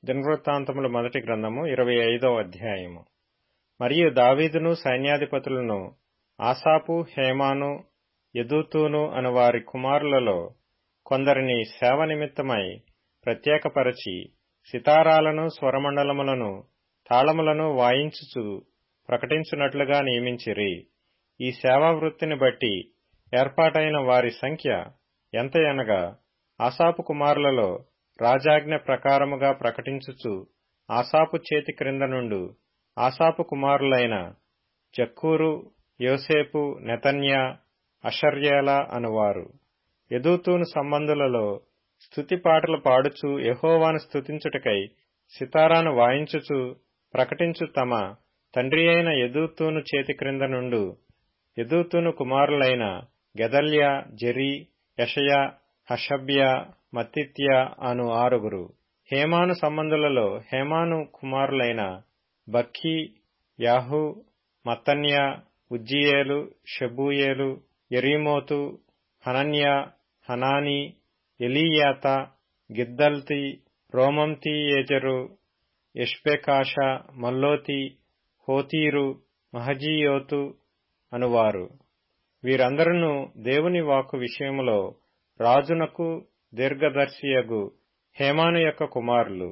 దినవృత్తాంతముల మొదటి గ్రంథము ఇరవై ఐదవ అధ్యాయము మరియు దావీదును సైన్యాధిపతులను ఆసాపు హేమాను యదూతూను అను వారి కుమారులలో కొందరిని సేవ నిమిత్తమై ప్రత్యేకపరచి సితారాలను స్వరమండలములను తాళములను వాయించుచు ప్రకటించున్నట్లుగా నియమించిరి ఈ సేవా వృత్తిని బట్టి ఏర్పాటైన వారి సంఖ్య ఎంతయనగా ఆసాపు కుమారులలో రాజాజ్ఞ ప్రకారముగా ప్రకటించుచు ఆసాపు చేతి క్రింద నుండు ఆసాపు కుమారులైన జక్కూరు యోసేపు నెతన్యా అషర్యేల అనువారు యదూతూను సంబంధులలో స్తుతి పాటలు పాడుచు యహోవాను స్తుతించుటకై సితారాను వాయించుచు ప్రకటించు తమ తండ్రి అయిన యదూతూను చేతి క్రింద నుండు యదూతూను కుమారులైన గెదల్యా జెరి యషయా హషబ్యా మత్తిత్యా అను ఆరుగురు హేమాను సంబంధులలో హేమాను కుమారులైన బక్కీ యాహు మత్తన్యా ఉజ్జియేలు షబూయేలు ఎరీమోతు హనన్యా హనాని ఎలీయాత గిద్దల్తి రోమంతీయేజరు యష్బెకాష మల్లోతి హోతీరు మహజీయోతు అనువారు వీరందరూ దేవుని వాక్కు విషయములో రాజునకు దీర్ఘదర్శియగు హేమాను యొక్క కుమారులు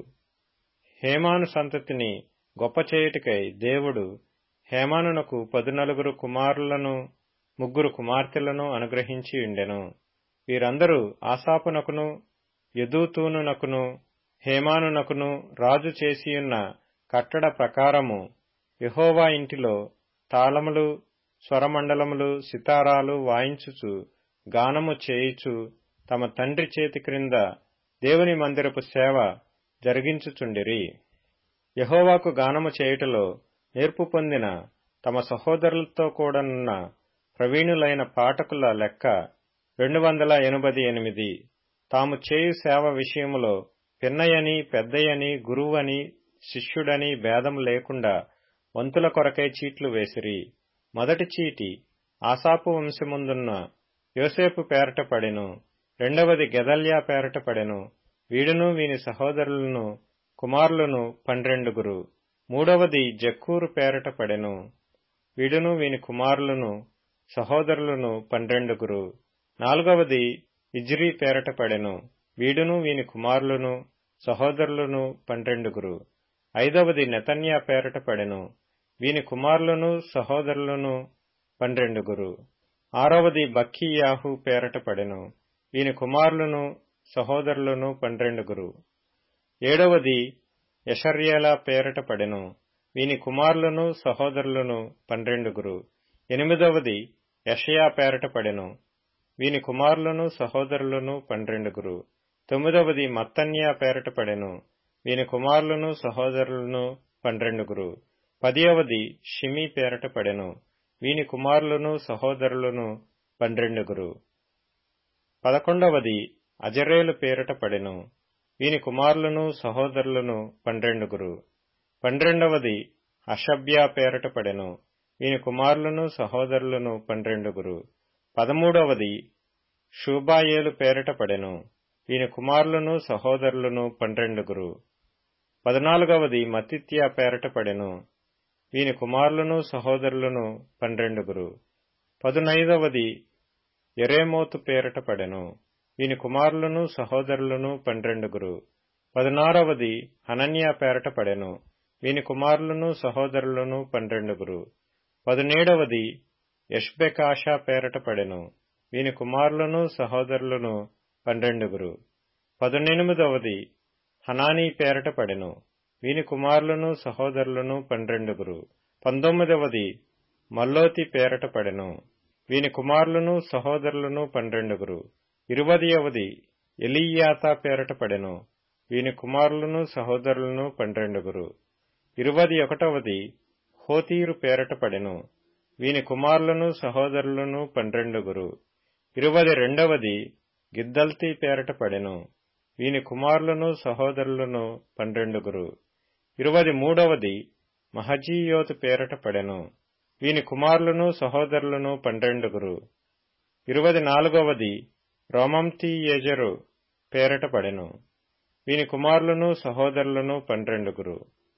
హేమాను సంతతిని గొప్ప చేయుటికై దేవుడు హేమానునకు పదునలుగురు కుమారులను ముగ్గురు కుమార్తెలను అనుగ్రహించి ఉండెను వీరందరూ ఆసాపునకును యదూతూనునకును హేమానునకును రాజు చేసియున్న కట్టడ ప్రకారము యహోవా ఇంటిలో తాళములు స్వరమండలములు సితారాలు వాయించుచు గానము చేయుచు తమ తండ్రి చేతి క్రింద దేవుని మందిరపు సేవ జరిగించుచుండిరి యహోవాకు గానము చేయుటలో నేర్పు పొందిన తమ సహోదరులతో కూడనున్న ప్రవీణులైన పాఠకుల లెక్క రెండు వందల ఎనభై ఎనిమిది తాము చేయు సేవ విషయములో పిన్నయని పెద్దయని గురువని శిష్యుడని భేదం లేకుండా వంతుల కొరకై చీట్లు వేసిరి మొదటి చీటి ఆసాపు వంశముందున్న యోసేపు పేరట పడెను రెండవది గెదల్యా పేరట పడెను వీడును వీని సహోదరులను కుమారులను పన్నెండుగురు మూడవది జక్కూరు పేరట పడెను వీడును వీని కుమారులను సహోదరులను పన్నెండుగురు నాలుగవది ఇజ్రీ పేరట పడెను వీడును వీని కుమారులను సహోదరులను పన్నెండుగురు ఐదవది నెతన్యా పేరట పడెను వీని కుమారులను సహోదరులను పన్నెండుగురు ఆరవది బక్కీయాహు పేరట పడెను వీని కుమారులను సహోదరులను పన్నెండుగురు ఏడవది యషర్యేల పేరట పడెను వీని కుమారులను సహోదరులను పన్నెండుగురు ఎనిమిదవది యషయా పేరట పడెను వీని కుమారులను సహోదరులను పన్నెండుగురు తొమ్మిదవది మత్తన్యా పేరట పడెను వీని కుమారులను సహోదరులను పన్నెండుగురు పదియవది షిమి పేరట పడెను వీని కుమారులను సహోదరులను పన్నెండుగురు పదకొండవది అజరేలు పేరట పడెను వీని కుమారులను సహోదరులను పన్నెండుగురు పన్నెండవది అషభ్యా పేరట పడెను వీని కుమారులను సహోదరులను పన్నెండుగురు పదమూడవది షూబాయేలు పేరట పడెను వీని కుమారులను సహోదరులను పన్నెండుగురు పద్నాలుగవది మతిత్యా పేరట పడెను వీని కుమారులను సహోదరులను పన్నెండుగురు పదునైదవది ఎరేమోతు పేరట పడెను వీని కుమారులను సహోదరులను పన్నెండుగురు పదనారవది హనన్యా పేరట పడెను వీని కుమారులను సహోదరులను పన్నెండుగురు పదునేడవది యష్బెకాషా పేరట పడెను వీని కుమారులను సహోదరులను పన్నెండుగురు పదునెనిమిదవది హనానీ పేరట పడెను వీని కుమారులను సహోదరులను పన్నెండుగురు పంతొమ్మిదవది మల్లోతి పేరట పడెను వీని కుమారులను సహోదరులను పన్నెండుగురు ఇరువదియవది ఎలీయాత పేరట పడెను వీని కుమారులను సహోదరులను పన్నెండుగురు ఇరువది ఒకటవది హోతీరు పేరట పడెను వీని కుమారులను సహోదరులను పన్నెండుగురు ఇరువది రెండవది గిద్దల్తి పేరట పడెను వీని కుమారులను సహోదరులను పన్నెండుగురు ఇరువది మూడవది మహజీయోతు పేరట పడెను వీని కుమారులను సహోదరులను పన్నెండుగురు ఇరువది నాలుగవది రోమంతీయేజరు పేరట పడెను వీని కుమారులను సహోదరులను పన్నెండుగురు